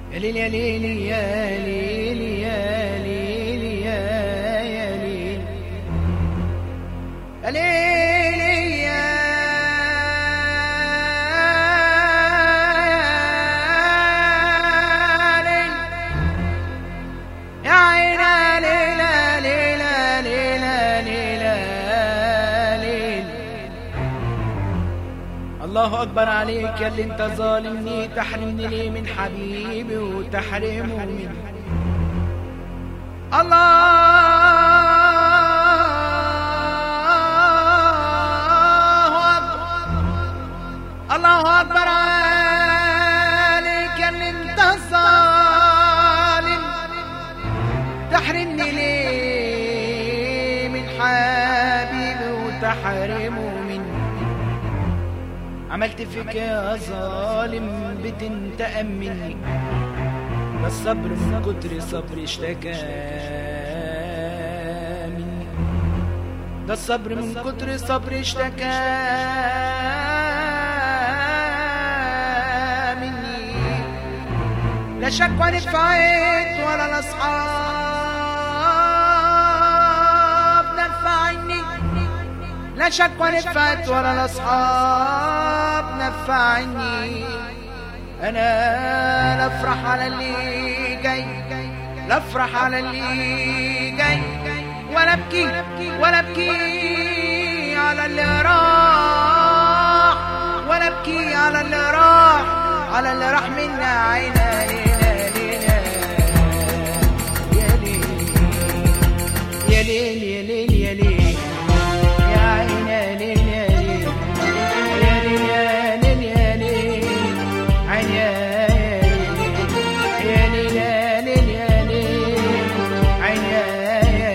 يا ليل يا ليل يا ليل يا ليل يا يا ليل يا ليل يا ليل يا عينا ليلى ليلى ليلى ليلى ليل الله أكبر عليك يا اللي انت ظالمني تحرمني ليه من حبيبي وتحرمه من الله أكبر الله أكبر عليك يا اللي انت ظالم تحرمني ليه من حبيبي وتحرمه مني عملت فيك يا ظالم بتنتقم مني ده الصبر من كتر صبر اشتكى مني ده الصبر من كتر صبر اشتكى مني لا شكوى نفعت ولا الاصحاب نفعني لا شكوى نفعت ولا الاصحاب نفعني انا لا افرح على اللي جاي لا افرح على اللي جاي ولا ابكي ولا ابكي على اللي راح ولا ابكي على اللي راح على اللي راح منا عينا لينا لينا يا ليل يا ليل يا ليل يا ليل يا عينا ليل يا ليل يا ليل يا ليل يا ليل عين يا يا ليل يا ليل يا ليل عين يا يا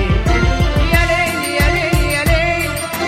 ليل يا ليل يا ليل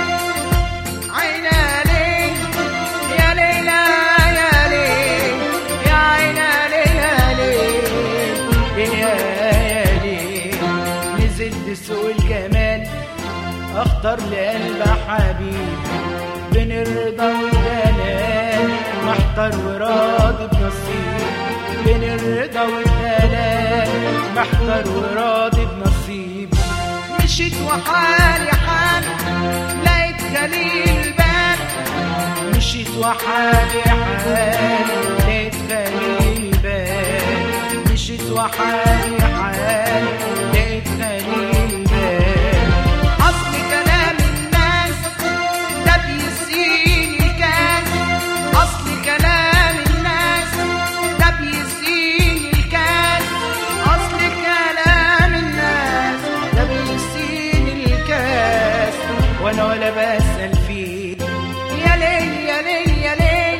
عين يا ليل يا ليل يا ليل يا عين يا ليل يا ليل يا ليل نزلت سوق الجمال اختار لقلب حبيب بين الرضا والدلال محتار وراضي بنصيب بين الرضا والدلال محتار وراضي بنصيب مشيت وحالي حال لقيت خليل بان مشيت وحالي حال لقيت خليل بان مشيت وحالي حال لقيت خليل بان أصل كلام الناس ده بيسقيني الكاس أصل كلام الناس ده بيسقيني الكاس أصل كلام الناس ده بيسقيني الكاس وأنا ولا بسأل فيه يا ليل يا ليل يا ليل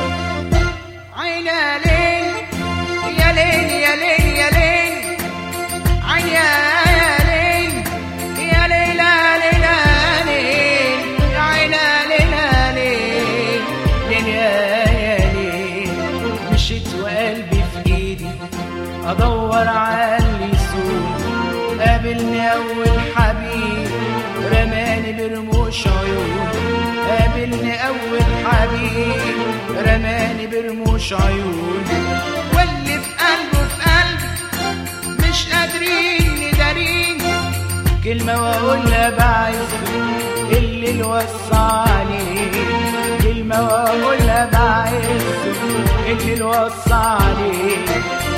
عين يا ليل يا ليل يا ليل يا ليل عين يا يا ليل يا ليل يا ليل يا ليل يا عين يا ليل يا ليل ليل يا يا ليل مشيت وقلبي في ايدي ادور على اللي يسوق قابلني اول حبيب رماني برموش عيون قابلني اول حبيب رماني برموش عيون واللي في قلبه في قلبي مش قادرين ندارين كلمة وأقولها بعزه اللي الوصى عليه كلمة وأقولها بعزه اللي الوصى عليه